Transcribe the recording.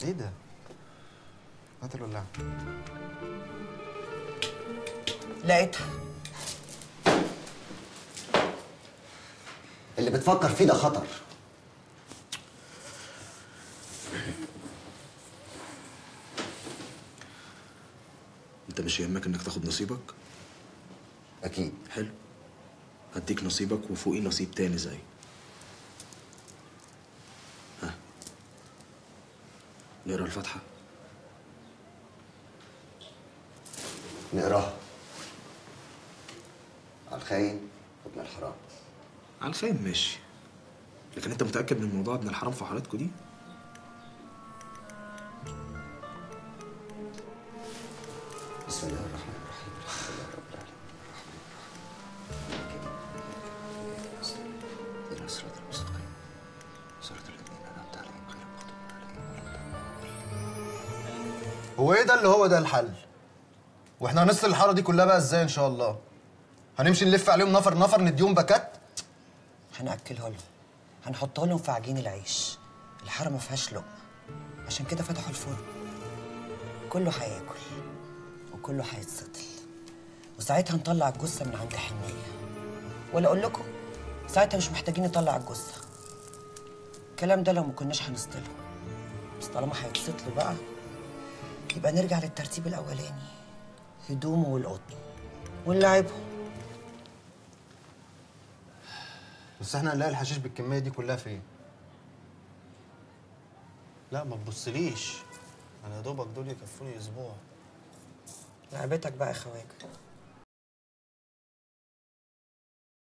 ايه ده؟ هات الولاعة لقيتها اللي بتفكر فيه ده خطر انت مش يهمك انك تاخد نصيبك اكيد حلو هديك نصيبك وفوقيه نصيب تاني زي ها نقرا الفاتحه نقراها على الخاين وابن الحرام على الخير ماشي لكن انت متاكد من موضوع ابن الحرام في حالتكوا دي بسم الله الرحمن الرحيم الحمد لله رب العالمين الرحمن الرحيم الصراط المستقيم صراط الذين انعمت عليهم غير المغضوب عليهم ولا هو ايه ده اللي هو ده الحل؟ واحنا هنصل الحاره دي كلها بقى ازاي ان شاء الله؟ هنمشي نلف عليهم نفر نفر نديهم باكات؟ هنأكله لهم هنحطه لهم في عجين العيش الحارة ما فيهاش لقمة عشان كده فتحوا الفرن كله هياكل وكله هيتسطل وساعتها نطلع الجثة من عند حنية ولا أقول لكم ساعتها مش محتاجين نطلع الجثة الكلام ده لو ما كناش هنسطله بس طالما هيتسطلوا بقى يبقى نرجع للترتيب الأولاني هدومه والقطن ونلعبهم بس احنا هنلاقي الحشيش بالكميه دي كلها فين؟ لا ما تبصليش انا يا دوبك دول يكفوني اسبوع لعبتك بقى يا خواجه